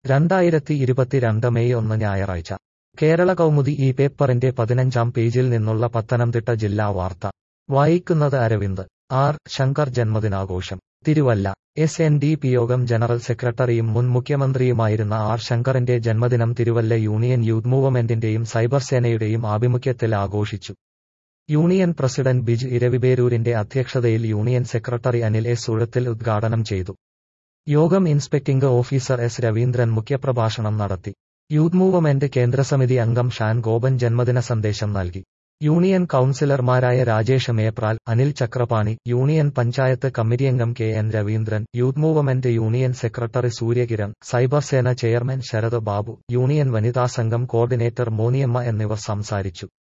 രണ്ടായിരത്തി ഇരുപത്തിരണ്ട് മെയ് ഒന്ന് ഞായറാഴ്ച കേരള കൗമുദി ഈ പേപ്പറിന്റെ പതിനഞ്ചാം പേജിൽ നിന്നുള്ള പത്തനംതിട്ട ജില്ലാ വാർത്ത വായിക്കുന്നത് അരവിന്ദ് ആർ ശങ്കർ ജന്മദിനാഘോഷം Thiruvalla S N D P യോഗം ജനറൽ സെക്രട്ടറിയും മുൻ മുഖ്യമന്ത്രിയുമായിരുന്ന ആർ ശങ്കറിന്റെ ജന്മദിനം തിരുവല്ല യൂണിയൻ യൂത്ത് മൂവ്മെന്റിന്റെയും സൈബർ സേനയുടെയും ആഭിമുഖ്യത്തിൽ ആഘോഷിച്ചു യൂണിയൻ പ്രസിഡന്റ് ബിജ് ഇരവിപേരൂരിന്റെ അധ്യക്ഷതയിൽ union secretary Anil S Uzhathil ഉദ്ഘാടനം ചെയ്തു യോഗം ഇൻസ്പെക്ടിംഗ് ഓഫീസർ എസ് രവീന്ദ്രൻ മുഖ്യപ്രഭാഷണം നടത്തി യൂത്ത് മൂവ്മെന്റ് കേന്ദ്രസമിതി അംഗം ഷാൻ ഗോപൻ ജന്മദിന സന്ദേശം നൽകി യൂണിയൻ കൌൺസിലർമാരായ രാജേഷ് മേപ്രാൽ അനിൽ ചക്രപാണി യൂണിയൻ പഞ്ചായത്ത് കമ്മിറ്റിയംഗം K N Raveendran youth movement union secretary Suryakiran cyber Sena chairman Sarath Babu union വനിതാ സംഘം കോർഡിനേറ്റർ മോനിയമ്മ എന്നിവർ സംസാരിച്ചു